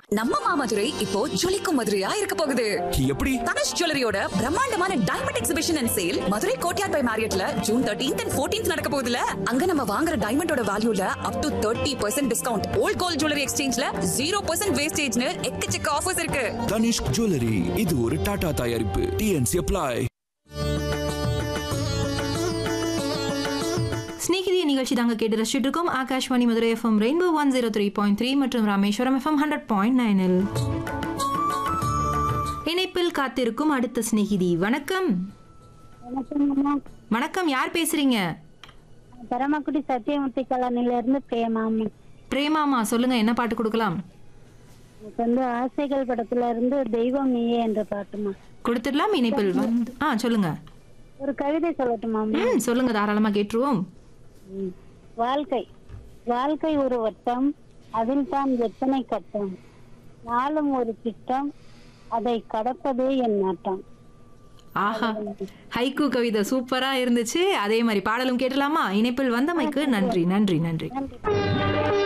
நம்ம மாமதுரை இப்போ ஜொலிக்கும் மதுரையா இருக்க போகுது எப்படி தனுஷ் ஜுவல்லரியோட பிரம்மாண்டமான diamond exhibition and sale Madurai Courtyard by மேரியட்ல ஜூன் தேர்ட்டீன்த் அண்ட் ஃபோர்டீன்த் நடக்க போகுதுல அங்க நம்ம வாங்குற டைமண்டோட வேல்யூல up to thirty percent discount old gold jewellery எக்ஸ்சேஞ்ச்ல ஜீரோ பர்சன்ட் வேஸ்டேஜ்னு எக்கச்சக்க ஆஃபர்ஸ் இருக்கு தனிஷ்க் ஜுவல்லரி இது ஒரு டாடா தயாரிப்பு டிஎன்சி அப்ளை ஸ்நேகிதிய நிகழ்ச்சி தாங்க கேட்டு ரசிச்சுட்டு இருக்கோம் Akashvani Madurai FM rainbow one zero three point three மற்றும் ராமேஸ்வரம் எஃப்எம் ஹண்ட்ரட் பாயிண்ட் நைனில் இணைப்பில் காத்திருக்கும் அடுத்த சிநேகிதி வணக்கம் வணக்கம்மா வணக்கம் யார் பேசுறீங்க பரமக்குடி சத்தியமூர்த்தி காலனில இருந்து பிரேமாமா பிரேமாமா சொல்லுங்க என்ன பாட்டு கொடுக்கலாம் எனக்கு வந்து ஆசைகள் படத்துல இருந்து தெய்வம் நீயே என்ற பாட்டுமா கொடுத்துடலாம் இணைப்பில் வந்து ஆ சொல்லுங்க ஒரு கவிதை சொல்லட்டுமா ம் சொல்லுங்க தாராளமா கேட்டுருவோம் ம். வாழ்க்கை வாழ்க்கை ஒரு வட்டம் அதில் தான் எத்தனை கட்டம் நாளும் ஒரு திட்டம் அதை கடப்பதே என் நாட்டம் ஆஹா ஹைக்கூ கவிதை சூப்பரா இருந்துச்சு அதே மாதிரி பாடலும் கேட்டலாமா இணைப்பில் வந்தமைக்கு நன்றி நன்றி நன்றி நன்றி